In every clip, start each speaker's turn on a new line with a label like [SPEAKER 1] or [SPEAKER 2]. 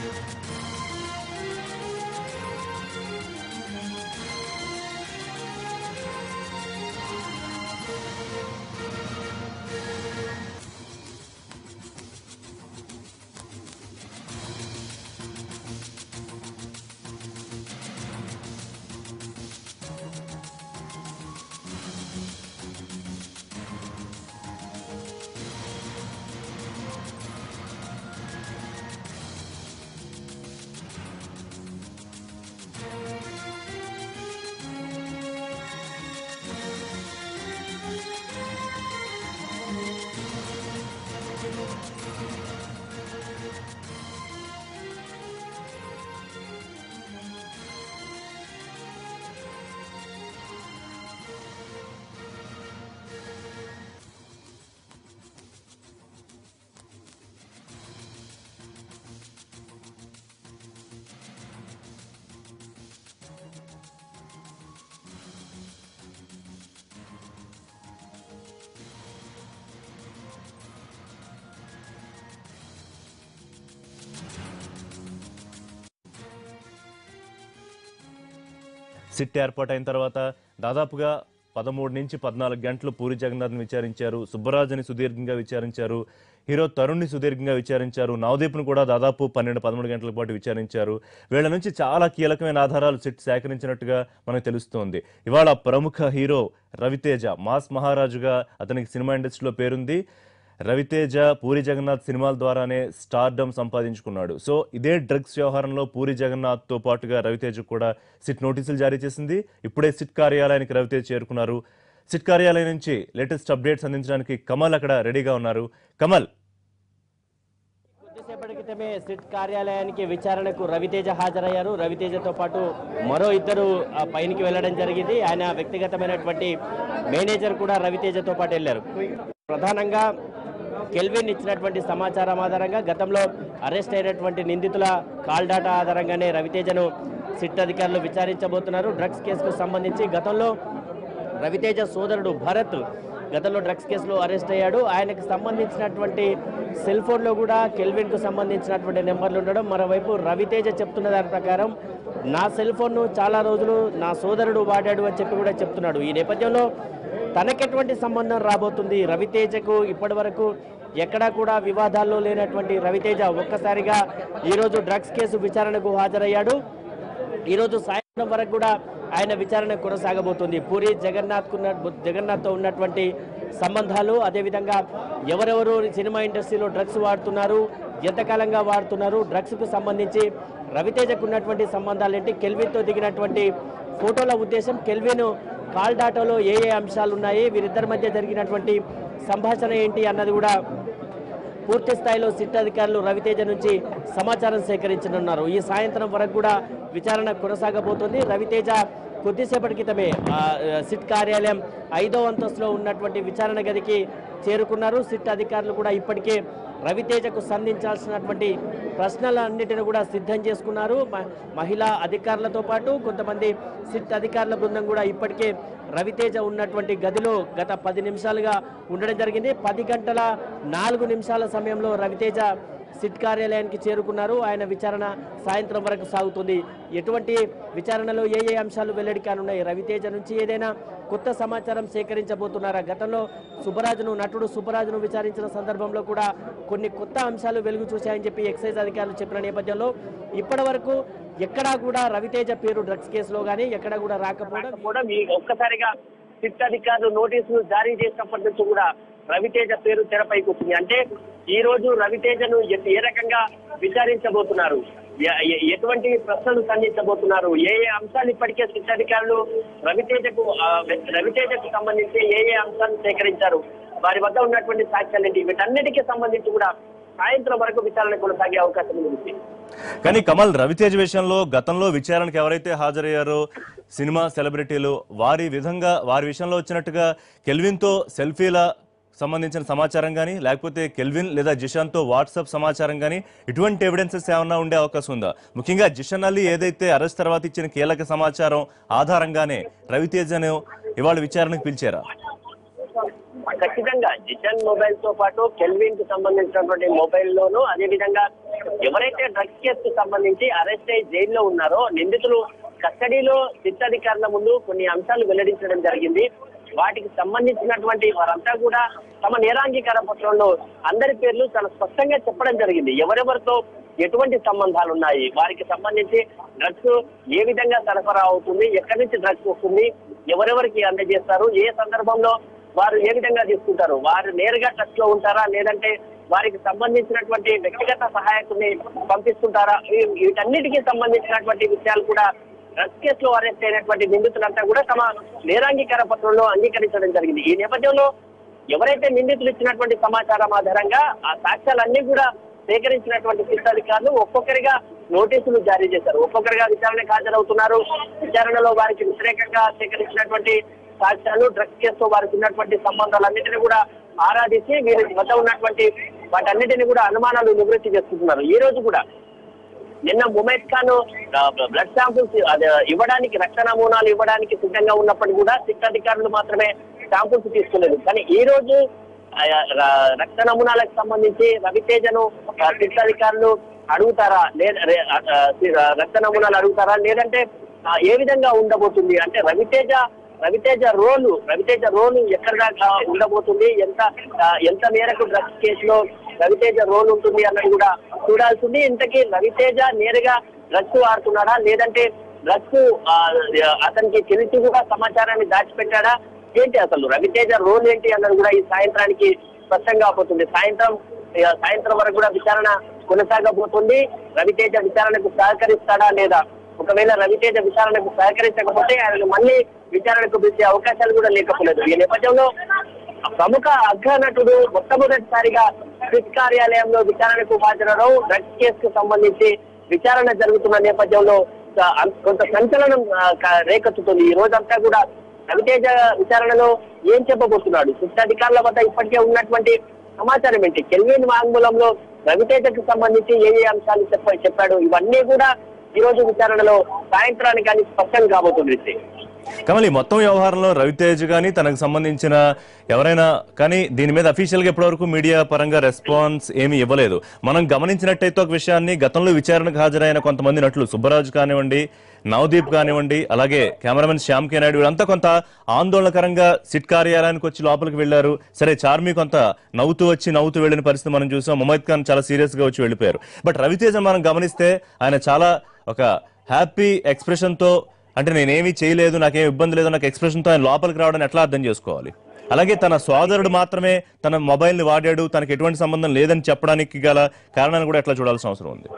[SPEAKER 1] SIT ఏర్పాటైన తర్వాత దాదాపుగా పదమూడు నుంచి పద్నాలుగు గంటలు పూరి జగన్నాథ్ని విచారించారు సుబ్బరాజుని సుదీర్ఘంగా విచారించారు హీరో తరుణ్ని సుదీర్ఘంగా విచారించారు నవదీప్ను కూడా దాదాపు పన్నెండు పదమూడు గంటల పాటు విచారించారు వీళ్ళ నుంచి చాలా కీలకమైన ఆధారాలు సిట్ సేకరించినట్టుగా మనకు తెలుస్తోంది ఇవాళ ప్రముఖ హీరో రవితేజ మాస్ మహారాజుగా అతనికి సినిమా ఇండస్ట్రీలో పేరుంది రవితేజ పూరి జగన్నాథ్ సినిమాల ద్వారానే స్టార్డమ్ సంపాదించుకున్నాడు సో ఇదే డ్రగ్స్ వ్యవహారంలో పూరి జగన్నాథ్తో పాటుగా రవితేజ కూడా సిట్ నోటీసులు జారీ చేసింది ఇప్పుడే సిట్ కార్యాలయానికి రవితేజ్ చేరుకున్నారు సిట్ కార్యాలయం నుంచి లేటెస్ట్ అప్డేట్స్ అందించడానికి కమల్ అక్కడ రెడీగా ఉన్నారు కమల్
[SPEAKER 2] కొద్దిసేపటి క్రితమే సిట్ కార్యాలయానికి విచారణకు రవితేజ హాజరయ్యారు రవితేజతో పాటు మరో ఇద్దరు ఆ, పైనకి వెళ్ళడం జరిగింది ఆయన వ్యక్తిగతమైనటువంటి మేనేజర్ కూడా రవితేజతో పాటు వెళ్ళారు ప్రధానంగా కెల్విన్ ఇచ్చినటువంటి సమాచారం ఆధారంగా గతంలో అరెస్ట్ అయినటువంటి నిందితుల కాల్ డాటా ఆధారంగానే రవితేజను సిట్ అధికారులు విచారించబోతున్నారు డ్రగ్స్ కేసుకు సంబంధించి గతంలో రవితేజ సోదరుడు భరత్ గతంలో డ్రగ్స్ కేసులో అరెస్ట్ అయ్యాడు ఆయనకు సంబంధించినటువంటి సెల్ ఫోన్లో కూడా కెల్విన్కు సంబంధించినటువంటి నెంబర్లు ఉండడం మరోవైపు రవితేజ చెప్తున్న దాని ప్రకారం నా సెల్ ఫోన్ను చాలా రోజులు నా సోదరుడు వాడాడు అని చెప్పి కూడా చెప్తున్నాడు ఈ నేపథ్యంలో తనకెటువంటి సంబంధం రాబోతుంది రవితేజకు ఇప్పటి వరకు ఎక్కడా కూడా వివాదాల్లో లేనటువంటి రవితేజ ఒక్కసారిగా ఈరోజు డ్రగ్స్ కేసు విచారణకు హాజరయ్యాడు ఈరోజు సాయంత్రం వరకు కూడా ఆయన విచారణ కొనసాగబోతుంది పూరి జగన్నాథ్ జగన్నాథ్తో ఉన్నటువంటి సంబంధాలు అదేవిధంగా ఎవరెవరు సినిమా ఇండస్ట్రీలో డ్రగ్స్ వాడుతున్నారు ఎంతకాలంగా వాడుతున్నారు డ్రగ్స్కు సంబంధించి రవితేజకు ఉన్నటువంటి సంబంధాలు ఏంటి కెల్విన్తో దిగినటువంటి ఫోటోల ఉద్దేశం కెల్విన్ కాల్ డాటాలో ఏ ఏ అంశాలు ఉన్నాయి వీరిద్దరి మధ్య జరిగినటువంటి సంభాషణ ఏంటి అన్నది కూడా పూర్తి స్థాయిలో సిట్ అధికారులు రవితేజ నుంచి సమాచారం సేకరించనున్నారు ఈ సాయంత్రం వరకు కూడా విచారణ కొనసాగబోతోంది రవితేజ కొద్దిసేపటి క్రితమే ఆ, సిట్ కార్యాలయం ఐదో అంతస్తులో ఉన్నటువంటి విచారణ గదికి చేరుకున్నారు సిట్ అధికారులు కూడా ఇప్పటికే రవితేజకు సంధించాల్సినటువంటి ప్రశ్నలన్నిటిని కూడా సిద్ధం చేసుకున్నారు మ- మహిళా అధికారులతో పాటు కొంతమంది సిట్ అధికారుల బృందం కూడా ఇప్పటికే రవితేజ ఉన్నటువంటి గదిలో గత పది నిమిషాలుగా ఉండడం జరిగింది పది గంటల నాలుగు నిమిషాల సమయంలో రవితేజ సిట్ కార్యాలయానికి చేరుకున్నారు ఆయన విచారణ సాయంత్రం వరకు సాగుతుంది ఎటువంటి విచారణలో ఏ ఏ అంశాలు వెల్లడి కానున్నాయి రవితేజ నుంచి ఏదైనా కొత్త సమాచారం సేకరించబోతున్నారా గతంలో సుబ్బరాజును నటుడు సుబ్బరాజును విచారించిన సందర్భంలో కూడా కొన్ని కొత్త అంశాలు వెలుగు చూశాయని చెప్పి ఎక్సైజ్ అధికారులు చెప్పిన నేపథ్యంలో ఇప్పటి వరకు ఎక్కడా కూడా రవితేజ పేరు డ్రగ్స్ కేసులో కానీ ఎక్కడా కూడా రాకపోవడం
[SPEAKER 3] కూడా మీ ఒక్కసారిగా సిట్ అధికారులు నోటీసులు జారీ చేసినప్పటి నుంచి కూడా రవితేజ పేరు తెరపైకి వచ్చింది అంటే ఈ రోజు రవితేజను ఎ- ఏ రకంగా విచారించబోతున్నారు ఎ- ఎ- ఎటువంటి ప్రశ్నలు సంధించబోతున్నారు ఏ ఏ అంశాలు ఇప్పటికే సిట్ అధికారులు రవితేజకు ఆ, రవితేజకు సంబంధించి ఏ ఏ అంశాలు సేకరించారు వారి వద్ద ఉన్నటువంటి సాక్ష్యాలు ఏంటి వీటన్నిటికీ సంబంధించి కూడా సాయంత్రం వరకు విచారణ కొనసాగే అవకాశం ఉంది
[SPEAKER 1] కానీ కమల్ రవితేజ్ విషయంలో గతంలో విచారణకు ఎవరైతే హాజరయ్యారో సినిమా సెలబ్రిటీలు వారి విధంగా వారి విషయంలో వచ్చినట్టుగా కెల్విన్తో సెల్ఫీల సంబంధించిన సమాచారం కానీ లేకపోతే కెల్విన్ లేదా జిషాన్తో వాట్సాప్ సమాచారం కానీ ఇటువంటి ఎవిడెన్సెస్ ఏమన్నా ఉండే అవకాశం ఉందా ముఖ్యంగా జిషన్ అలీ ఏదైతే అరెస్ట్ తర్వాత ఇచ్చిన కీలక సమాచారం ఆధారంగానే రవితేజను ఇవాళ విచారణకు పిలిచారా
[SPEAKER 3] ఖచ్చితంగా జిటన్ మొబైల్ తో పాటు కెల్విన్ కు సంబంధించినటువంటి మొబైల్ లోను అదే విధంగా ఎవరైతే డ్రగ్స్ కేసు కు సంబంధించి అరెస్ట్ అయ్యి జైల్లో ఉన్నారో నిందితులు కస్టడీలో శిక్షాధికారుల ముందు కొన్ని అంశాలు వెల్లడించడం జరిగింది వాటికి సంబంధించినటువంటి వారంతా కూడా తమ నేరాంగీకార పత్రంలో అందరి పేర్లు చాలా స్పష్టంగా చెప్పడం జరిగింది ఎవరెవరితో ఎటువంటి సంబంధాలు ఉన్నాయి వారికి సంబంధించి డ్రగ్స్ ఏ విధంగా సరఫరా అవుతుంది ఎక్కడి నుంచి డ్రగ్స్ వస్తుంది ఎవరెవరికి అందజేస్తారు ఏ సందర్భంలో వారు ఏ విధంగా తీసుకుంటారు వారు నేరుగా టచ్ లో ఉంటారా లేదంటే వారికి సంబంధించినటువంటి వ్యక్తిగత సహాయకుని పంపిస్తుంటారా వీ- వీటన్నిటికీ సంబంధించినటువంటి విషయాలు కూడా డ్రగ్స్ కేసులో అరెస్ట్ అయినటువంటి నిందితులంతా కూడా తమ నేరాంగీకార పత్రంలో అంగీకరించడం జరిగింది ఈ నేపథ్యంలో ఎవరైతే నిందితులు ఇచ్చినటువంటి సమాచారం ఆధారంగా ఆ సాక్ష్యాలన్నీ కూడా సేకరించినటువంటి శిక్షాధికారులు ఒక్కొక్కరిగా నోటీసులు జారీ చేశారు ఒక్కొక్కరిగా విచారణకు హాజరవుతున్నారు విచారణలో వారికి వ్యతిరేకంగా సేకరించినటువంటి సాక్ష్యాలు డ్రగ్స్ కేసుతో వారికి ఉన్నటువంటి సంబంధాలన్నింటినీ కూడా ఆరాధించి వీరి వద్ద ఉన్నటువంటి వాటన్నిటిని కూడా అనుమానాలు నివృత్తి చేసుకుంటున్నారు ఈ రోజు కూడా నిన్న ముమైద్ ఖాన్ ఆ, బ్లడ్ శాంపుల్స్ అది ఇవ్వడానికి రక్త నమూనాలు ఇవ్వడానికి సిద్ధంగా ఉన్నప్పటికీ కూడా శిక్షాధికారులు మాత్రమే శాంపుల్స్ తీసుకోలేదు కానీ ఈ రోజు ఆ, ర- రక్త నమూనాలకు సంబంధించి రవితేజను ఆ, శిక్షాధికారులు అడుగుతారా లేదా రే- ఆ, ఆ, రక్త నమూనాలు అడుగుతారా లేదంటే ఆ, ఏ విధంగా ఉండబోతుంది అంటే రవితేజ రవితేజ రోలు రవితేజ రోలు ఎక్కడ దాకా ఉండబోతుంది ఎంత ఆ, ఎంత మేరకు డ్రగ్స్ కేసులో రవితేజ రోల్ ఉంటుంది అన్నది కూడా చూడాల్సింది ఇంతకీ రవితేజ నేరుగా డ్రగ్స్ వాడుతున్నాడా లేదంటే డ్రగ్స్ అతనికి తెలిసి కూడా సమాచారాన్ని దాచిపెట్టాడా ఏంటి అసలు రవితేజ రోల్ ఏంటి అన్నది కూడా ఈ సాయంత్రానికి స్పష్టంగా పోతుంది సాయంత్రం ఆ, సాయంత్రం వరకు కూడా విచారణ కొనసాగబోతుంది రవితేజ విచారణకు సహకరిస్తాడా లేదా ఒకవేళ రవితేజ విచారణకు సహకరించకపోతే ఆయన మళ్ళీ విచారణకు పిలిచే అవకాశాలు కూడా లేకపోలేదు ఈ నేపథ్యంలో ప్రముఖ అగ్ర నటుడు మొట్టమొదటిసారిగా స్విచ్ కార్యాలయంలో విచారణకు హాజరవడం డ్రగ్స్ కేసుకు సంబంధించి విచారణ జరుగుతున్న నేపథ్యంలో ఆ, కొంత సంచలనం ఆ, క- రేకెత్తుతుంది ఈ రోజంతా కూడా రవితేజ విచారణలో ఏం చెప్పబోతున్నాడు శిక్షాధికారుల వద్ద ఇప్పటికే ఉన్నటువంటి సమాచారం ఏంటి కెల్విన్ వాంగ్మూలంలో రవితేజకు సంబంధించి ఏ ఏ అంశాలు చెప్ప చెప్పాడు ఇవన్నీ కూడా ఈ రోజు విచారణలో సాయంత్రానికి కానీ స్పష్టం కాబోతుంది రిషి.
[SPEAKER 1] కమల్ ఈ మొత్తం వ్యవహారంలో రవితేజ్ కానీ తనకు సంబంధించిన ఎవరైనా కానీ దీని మీద అఫీషియల్ గా ఇప్పటివరకు మీడియా పరంగా రెస్పాన్స్ ఏమీ ఇవ్వలేదు మనం గమనించినట్టయితే ఒక విషయాన్ని గతంలో విచారణకు హాజరైన కొంతమంది నటులు సుబ్బరాజు కానివ్వండి నవదీప్ కానివ్వండి అలాగే కెమెరామెన్ శ్యామ్ కే నాయుడు వీళ్ళంతా కొంత ఆందోళనకరంగా సిట్ కార్యాలయానికి వచ్చి లోపలికి వెళ్లారు సరే చార్మి కొంత నవ్వుతూ వచ్చి నవ్వుతూ వెళ్ళిన పరిస్థితి మనం చూసాం ముమైద్ ఖాన్ చాలా సీరియస్ గా వచ్చి వెళ్ళిపోయారు బట్ రవితేజ మనం గమనిస్తే ఆయన చాలా ఒక హ్యాపీ ఎక్స్ప్రెషన్ తో అంటే నేనేమీ చేయలేదు నాకేం ఇబ్బంది లేదు నాకు ఎక్స్ప్రెషన్ తో ఆయన లోపలికి రావడం ఎట్లా అర్థం చేసుకోవాలి అలాగే తన సోదరుడు మాత్రమే తన మొబైల్ ని వాడాడు తనకు ఎటువంటి సంబంధం లేదని చెప్పడానికి గల కారణాన్ని కూడా ఎట్లా చూడాల్సిన అవసరం ఉంది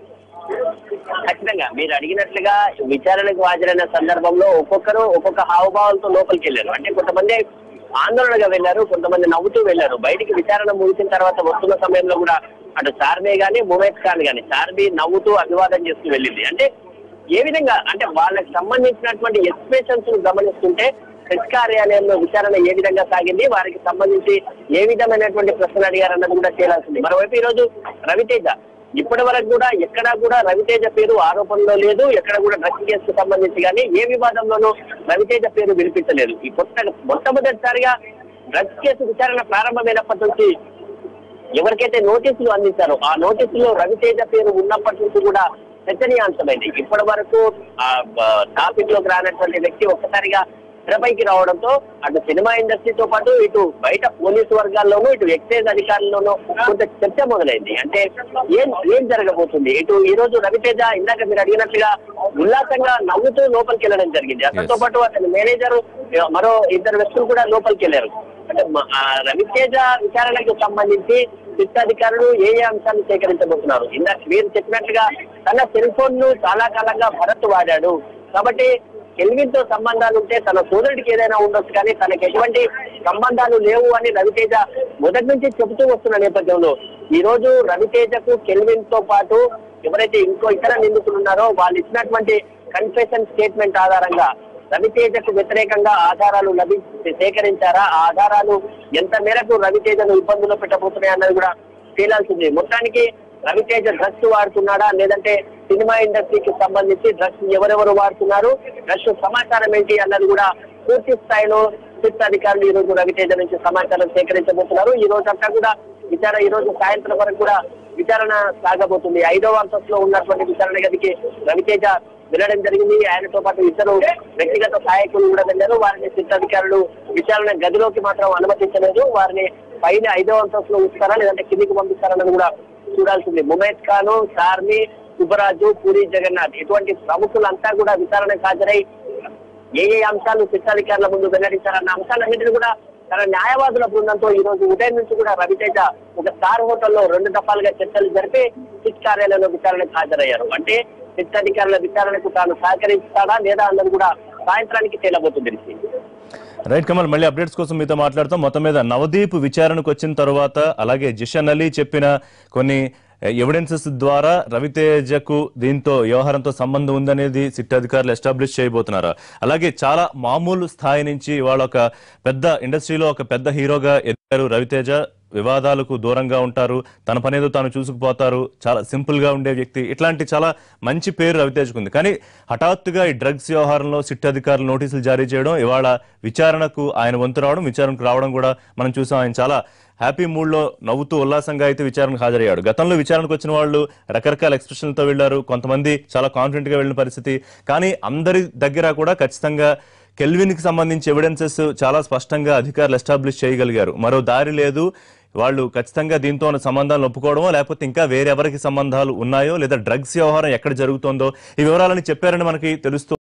[SPEAKER 3] ఖచ్చితంగా మీరు అడిగినట్లుగా విచారణకు హాజరైన సందర్భంలో ఒక్కొక్కరు ఒక్కొక్క హావభావాలతో లోపలికి వెళ్ళారు అంటే కొంతమంది ఆందోళనగా వెళ్ళారు కొంతమంది నవ్వుతూ వెళ్ళారు బయటికి విచారణ ముగిసిన తర్వాత వస్తున్న సమయంలో కూడా అటు చార్మే గాని ముమేష్ ఖాన్ గాని చార్మి నవ్వుతూ అభివాదం చేస్తూ వెళ్ళింది అంటే ఏ విధంగా అంటే వాళ్ళకి సంబంధించినటువంటి ఎక్స్ప్రెషన్స్ ను గమనిస్తుంటే ప్రెస్ కార్యాలయంలో విచారణ ఏ విధంగా సాగింది వారికి సంబంధించి ఏ విధమైనటువంటి ప్రశ్నలు అడిగారు అన్నది కూడా తేలాల్సింది మరోవైపు ఈ రోజు రవితేజ ఇప్పటి వరకు కూడా ఎక్కడా కూడా రవితేజ పేరు ఆరోపణలో లేదు ఎక్కడ కూడా డ్రగ్స్ కేసుకు సంబంధించి కానీ ఏ వివాదంలోనూ రవితేజ పేరు వినిపించలేదు ఈ కొత్త మొట్టమొదటిసారిగా డ్రగ్స్ కేసు విచారణ ప్రారంభమైనప్పటి నుంచి ఎవరికైతే నోటీసులు అందించారో ఆ నోటీసులో రవితేజ పేరు ఉన్నప్పటి నుంచి కూడా చర్చనీయాంశమైంది ఇప్పటి వరకు ఆ టాపిక్ లోకి రానటువంటి వ్యక్తి ఒక్కసారిగా తెరపైకి రావడంతో అటు సినిమా ఇండస్ట్రీతో పాటు ఇటు బయట పోలీసు వర్గాల్లోనూ ఇటు ఎక్సైజ్ అధికారుల్లోనూ కొంత చర్చ మొదలైంది అంటే ఏం ఏం జరగబోతుంది ఇటు ఈ రోజు రవితేజ ఇందాక మీరు అడిగినట్లుగా ఉల్లాసంగా నవ్వుతూ లోపలికి వెళ్ళడం జరిగింది అతనితో పాటు అతని మేనేజర్ మరో ఇద్దరు వ్యక్తులు కూడా లోపలికి వెళ్ళారు అంటే మ- ఆ రవితేజ విచారణకు సంబంధించి శిక్షాధికారులు ఏ ఏ అంశాలు సేకరించబోతున్నారు ఇందాక మీరు చెప్పినట్లుగా తన సెల్ ఫోన్ ను చాలా కాలంగా భరత్ వాడాడు కాబట్టి కెల్విన్ తో సంబంధాలు ఉంటే తన సోదరుడికి ఏదైనా ఉండొచ్చు కానీ తనకి ఎటువంటి సంబంధాలు లేవు అని రవితేజ మొదటి నుంచి చెబుతూ వస్తున్న నేపథ్యంలో ఈ రోజు రవితేజకు కెల్విన్ తో పాటు ఎవరైతే ఇంకో ఇతర నిందితులు ఉన్నారో వాళ్ళు ఇచ్చినటువంటి కన్ఫెషన్ స్టేట్మెంట్ ఆధారంగా రవితేజకు వ్యతిరేకంగా ఆధారాలు లభి సేకరించారా ఆ ఆధారాలు ఎంత మేరకు రవితేజను ఇబ్బందులు పెట్టబోతున్నాయి అన్నది కూడా తేలాల్సింది మొత్తానికి రవితేజ డ్రగ్స్ వాడుతున్నాడా లేదంటే సినిమా ఇండస్ట్రీకి సంబంధించి డ్రగ్స్ ఎవరెవరు వాడుతున్నారు డ్రగ్స్ సమాచారం ఏంటి అన్నది కూడా పూర్తి స్థాయిలో సిట్ అధికారులు ఈ రోజు రవితేజ నుంచి సమాచారం సేకరించబోతున్నారు ఈ రోజు అంతా కూడా విచారణ ఈ రోజు సాయంత్రం వరకు కూడా విచారణ సాగబోతుంది ఐదవ అంతస్తులో ఉన్నటువంటి విచారణ గదికి రవితేజ వెళ్ళడం జరిగింది ఆయనతో పాటు ఇద్దరు వ్యక్తిగత సహాయకులు కూడా వెళ్ళారు వారిని సిట్ అధికారులు విచారణ గదిలోకి మాత్రం అనుమతించలేదు వారిని పైన ఐదవ అంతస్తులో ఉంచుతారా లేదంటే కిందికి పంపిస్తారన్నది కూడా చూడాల్సింది ముమేద్ ఖాన్ సార్మి సుబ్బరాజు పూరి జగన్నాథ్ ఇటువంటి ప్రముఖులంతా కూడా విచారణకు హాజరై ఏ ఏ అంశాలు శిక్షాధికారుల ముందు వెల్లడించారన్న అంశాలన్నింటినీ కూడా తన న్యాయవాదుల బృందంతో ఈ రోజు ఉదయం నుంచి కూడా రవితేజ ఒక స్టార్ హోటల్లో రెండు దఫాలుగా చర్చలు జరిపి సిట్ కార్యాలయంలో విచారణకు హాజరయ్యారు అంటే సిట్ అధికారుల విచారణకు తాను సహకరిస్తాడా లేదా అన్నది కూడా సాయంత్రానికి తేలబోతుంది రిషి.
[SPEAKER 1] రైట్ కమల్ మళ్ళీ అప్డేట్స్ కోసం మీతో మాట్లాడతాం మొత్తం మీద నవదీప్ విచారణకు వచ్చిన తర్వాత అలాగే జిషన్ అలీ చెప్పిన కొన్ని ఎవిడెన్సెస్ ద్వారా రవితేజకు దీంతో వ్యవహారంతో సంబంధం ఉందనేది సిట్ అధికారులు ఎస్టాబ్లిష్ చేయబోతున్నారా అలాగే చాలా మామూలు స్థాయి నుంచి ఇవాళ ఒక పెద్ద ఇండస్ట్రీలో ఒక పెద్ద హీరోగా ఎదిగారు రవితేజ వివాదాలకు దూరంగా ఉంటారు తన పనేదో తాను చూసుకుపోతారు చాలా సింపుల్ గా ఉండే వ్యక్తి ఇట్లాంటి చాలా మంచి పేరు రవితేజకు ఉంది కానీ హఠాత్తుగా ఈ డ్రగ్స్ వ్యవహారంలో సిట్ అధికారులు నోటీసులు జారీ చేయడం ఇవాళ విచారణకు ఆయన వంతు రావడం విచారణకు రావడం కూడా మనం చూసాం ఆయన చాలా హ్యాపీ మూడ్ లో నవ్వుతూ ఉల్లాసంగా అయితే విచారణకు హాజరయ్యాడు గతంలో విచారణకు వచ్చిన వాళ్ళు రకరకాల ఎక్స్ప్రెషన్లతో వెళ్లారు కొంతమంది చాలా కాన్ఫిడెంట్ గా వెళ్ళిన పరిస్థితి కానీ అందరి దగ్గర కూడా ఖచ్చితంగా కెల్విన్ కి సంబంధించి ఎవిడెన్సెస్ చాలా స్పష్టంగా అధికారులు ఎస్టాబ్లిష్ చేయగలిగారు మరో దారి లేదు వాళ్ళు ఖచ్చితంగా దీంతో ఉన్న సంబంధాలను ఒప్పుకోవడమో లేకపోతే ఇంకా వేరెవరికి సంబంధాలు ఉన్నాయో లేదా డ్రగ్స్ వ్యవహారం ఎక్కడ జరుగుతోందో ఈ వివరాలని చెప్పారని మనకి తెలుస్తూ